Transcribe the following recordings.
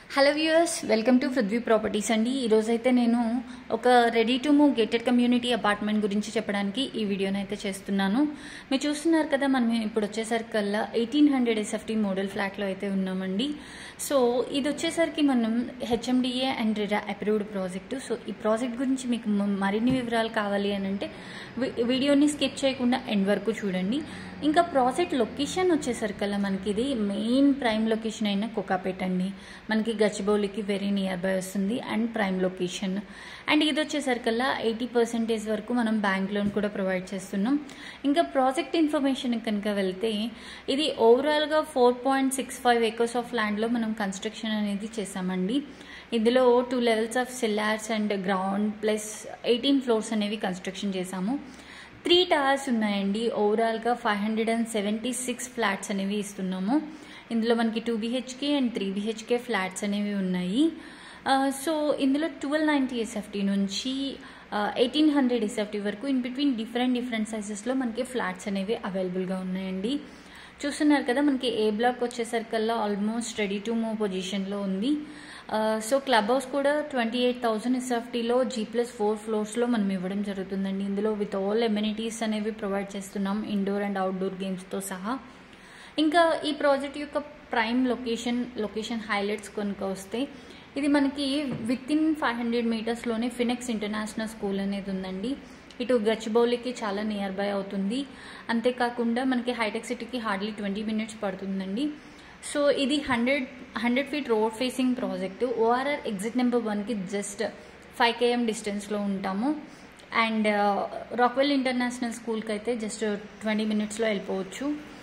hello viewers welcome to Prithvi properties అండి ఈరోజు అయితే నేను ఒక ready to move gated community apartment గురించి చెప్పడానికి ఈ వీడియోని అయితే చేస్తున్నాను మీరు చూస్తున్నారు కదా మనం ఇప్పుడు వచ్చేసరికల్లా ఎయిటీన్ హండ్రెడ్ ఎస్ఎఫ్టీ మోడల్ ఫ్లాట్లో అయితే ఉన్నామండి సో ఇది వచ్చేసరికి మనం HMDA and RERA approved project so ఈ ప్రాజెక్ట్ గురించి మీకు మ- మరిన్ని వివరాలు కావాలి అని అంటే వి- వీడియోని స్కిప్ చేయకుండా ఎండ్ వరకు చూడండి ఇంకా ప్రాజెక్ట్ లొకేషన్ వచ్చేసరికల్లా మనకి ఇది మెయిన్ ప్రైమ్ లొకేషన్ అయిన కోకాపేట్ అండి మనకి గచ్చిబౌలికి వెరీ నియర్ బై వస్తుంది అండ్ ప్రైమ్ లొకేషన్ అండ్ ఇది వచ్చేసరికల్లా ఎయిటీ పర్సెంటేజ్ వరకు మనం బ్యాంక్ లోన్ కూడా ప్రొవైడ్ చేస్తున్నాం ఇంకా ప్రాజెక్ట్ ఇన్ఫర్మేషన్ కనుక వెళ్తే ఇది ఓవరాల్గా four point six five acres of ల్యాండ్లో మనం కన్స్ట్రక్షన్ అనేది చేసామండి ఇందులో two levels of cellars and ground plus eighteen floors అనేవి కన్స్ట్రక్షన్ చేసాము త్రీ టవర్స్ ఉన్నాయండి ఓవరాల్గా five hundred and seventy six flats అనేవి ఇస్తున్నాము ఇందులో మనకి two BHK and three BHK flats అనేవి ఉన్నాయి ఆ, సో ఇందులో ట్వెల్వ్ నైంటీ ఎస్ఎఫ్టీ నుంచి ఎయిటీన్ హండ్రెడ్ ఎస్ఎఫ్టీ వరకు ఇన్ బిట్వీన్ డిఫరెంట్ డిఫరెంట్ సైజెస్లో మనకి ఫ్లాట్స్ అనేవి అవైలబుల్గా ఉన్నాయండి చూస్తున్నారు కదా మనకి ఏ బ్లాక్ వచ్చేసరికల్లా ఆల్మోస్ట్ రెడీ టు మూవ్ పొజిషన్లో ఉంది ఆ, సో క్లబ్ హౌస్ కూడా ట్వంటీ ఎయిట్ థౌసండ్ ఎస్ఎఫ్టీలో జీ ప్లస్ ఫోర్ ఫ్లోర్స్లో మనం ఇవ్వడం జరుగుతుందండి ఇందులో విత్ ఆల్ ఎమ్యూనిటీస్ అనేవి ప్రొవైడ్ చేస్తున్నాం ఇండోర్ అండ్ అవుట్డోర్ గేమ్స్తో సహా ఇంకా ఈ ప్రాజెక్ట్ యొక్క ప్రైమ్ లొకేషన్ లొకేషన్ హైలైట్స్ కనుక వస్తే ఇది మనకి విత్ ఇన్ ఫైవ్ హండ్రెడ్ మీటర్స్లోనే ఫినెక్స్ ఇంటర్నేషనల్ స్కూల్ అనేది ఉందండి ఇటు గచ్చిబౌలికి చాలా నియర్ బై అవుతుంది అంతేకాకుండా మనకి హైటెక్ సిటీకి హార్డ్లీ ట్వంటీ మినిట్స్ పడుతుందండి సో ఇది hundred hundred feet road facing project ORR exit number వన్కి జస్ట్ ఫైవ్ కేఎం డిస్టెన్స్లో ఉంటాము అండ్ రాక్వెల్ ఇంటర్నేషనల్ స్కూల్కి అయితే జస్ట్ ట్వంటీ మినిట్స్లో వెళ్ళిపోవచ్చు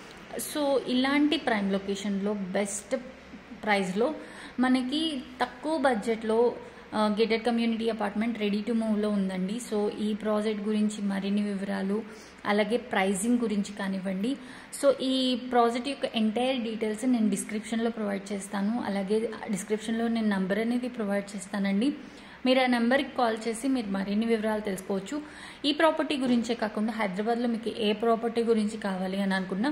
సో ఇలాంటి ప్రైమ్ లొకేషన్లో బెస్ట్ ప్రైస్లో మనకి తక్కువ బడ్జెట్లో gated community apartment ready to మూవ్లో ఉందండి సో ఈ ప్రాజెక్ట్ గురించి మరిన్ని వివరాలు అలాగే ప్రైజింగ్ గురించి కానివ్వండి సో ఈ ప్రాజెక్ట్ యొక్క ఎంటైర్ డీటెయిల్స్ నేను డిస్క్రిప్షన్లో ప్రొవైడ్ చేస్తాను అలాగే డిస్క్రిప్షన్లో నేను నంబర్ అనేది ప్రొవైడ్ చేస్తానండి మీరు ఆ నెంబర్కి కాల్ చేసి మీరు మరిన్ని వివరాలు తెలుసుకోవచ్చు ఈ ప్రాపర్టీ గురించే కాకుండా హైదరాబాద్లో మీకు ఏ ప్రాపర్టీ గురించి కావాలి అని అనుకున్నా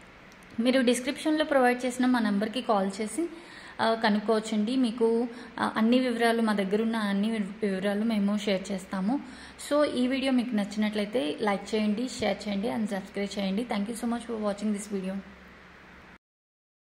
మీరు డిస్క్రిప్షన్లో ప్రొవైడ్ చేసిన మా నెంబర్కి కాల్ చేసి ఆ, కనుక్కోవచ్చండి మీకు ఆ, అన్ని వివరాలు మా దగ్గర ఉన్న అన్ని వి- వివరాలు మేము షేర్ చేస్తాము సో ఈ వీడియో మీకు నచ్చినట్లయితే లైక్ చేయండి షేర్ చేయండి అండ్ సబ్స్క్రైబ్ చేయండి thank you so much for watching this video